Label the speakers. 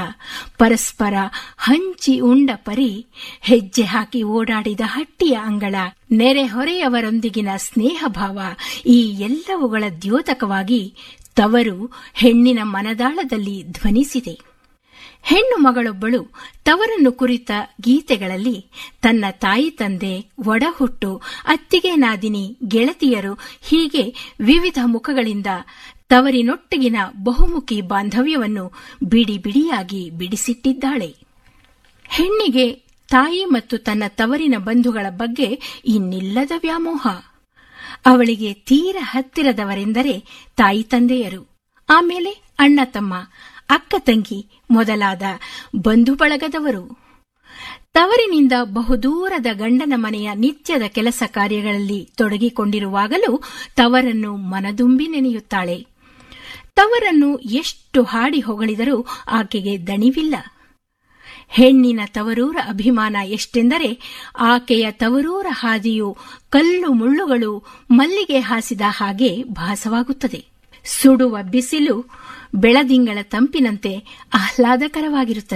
Speaker 1: ಪರಸ್ಪರ ಹಂಚಿ ಉಂಡ ಪರಿ ಹೆಜ್ಜೆ ಹಾಕಿ ಓಡಾಡಿದ ಹಟ್ಟಿಯ ಅಂಗಳ ನೆರೆಹೊರೆಯವರೊಂದಿಗಿನ ಸ್ನೇಹಭಾವ ಈ ಎಲ್ಲವುಗಳ ದ್ಯೋತಕವಾಗಿ ತವರು ಹೆಣ್ಣಿನ ಮನದಾಳದಲ್ಲಿ ಧ್ವನಿಸಿದೆ ಹೆಣ್ಣು ಮಗಳೊಬ್ಬಳು ತವರನ್ನು ಕುರಿತ ಗೀತೆಗಳಲ್ಲಿ ತನ್ನ ತಾಯಿ ತಂದೆ ಒಡಹುಟ್ಟು ಅತ್ತಿಗೆ ನಾದಿನಿ ಗೆಳತಿಯರು ಹೀಗೆ ವಿವಿಧ ಮುಖಗಳಿಂದ ತವರಿನೊಟ್ಟಿಗಿನ ಬಹುಮುಖಿ ಬಾಂಧವ್ಯವನ್ನು ಬಿಡಿ ಬಿಡಿಯಾಗಿ ಬಿಡಿಸಿಟ್ಟಿದ್ದಾಳೆ ಹೆಣ್ಣಿಗೆ ತಾಯಿ ಮತ್ತು ತನ್ನ ತವರಿನ ಬಂಧುಗಳ ಬಗ್ಗೆ ಇನ್ನಿಲ್ಲದ ವ್ಯಾಮೋಹ ಅವಳಿಗೆ ತೀರ ಹತ್ತಿರದವರೆಂದರೆ ತಾಯಿ ತಂದೆಯರು ಆಮೇಲೆ ಅಣ್ಣ ತಮ್ಮ ಅಕ್ಕ ತಂಗಿ ಮೊದಲಾದ ಬಂಧು ಬಳಗದವರು ತವರಿನಿಂದ ಬಹುದೂರದ ಗಂಡನ ಮನೆಯ ನಿತ್ಯದ ಕೆಲಸ ಕಾರ್ಯಗಳಲ್ಲಿ ತೊಡಗಿಕೊಂಡಿರುವಾಗಲೂ ತವರನ್ನು ಮನದುಂಬಿ ನೆನೆಯುತ್ತಾಳೆ ತವರನ್ನು ಎಷ್ಟು ಹಾಡಿ ಹೊಗಳಿದರೂ ಆಕೆಗೆ ದಣಿವಿಲ್ಲ ಹೆಣ್ಣಿನ ತವರೂರ ಅಭಿಮಾನ ಎಷ್ಟೆಂದರೆ ಆಕೆಯ ತವರೂರ ಹಾದಿಯು ಕಲ್ಲು ಮುಳ್ಳುಗಳು ಮಲ್ಲಿಗೆ ಹಾಸಿದ ಹಾಗೆ ಭಾಸವಾಗುತ್ತದೆ ಸುಡುವ ಬಿಸಿಲು ಬೆಳದಿಂಗಳ ತಂಪಿನಂತೆ ಆಹ್ಲಾದಕರವಾಗಿರುತ್ತದೆ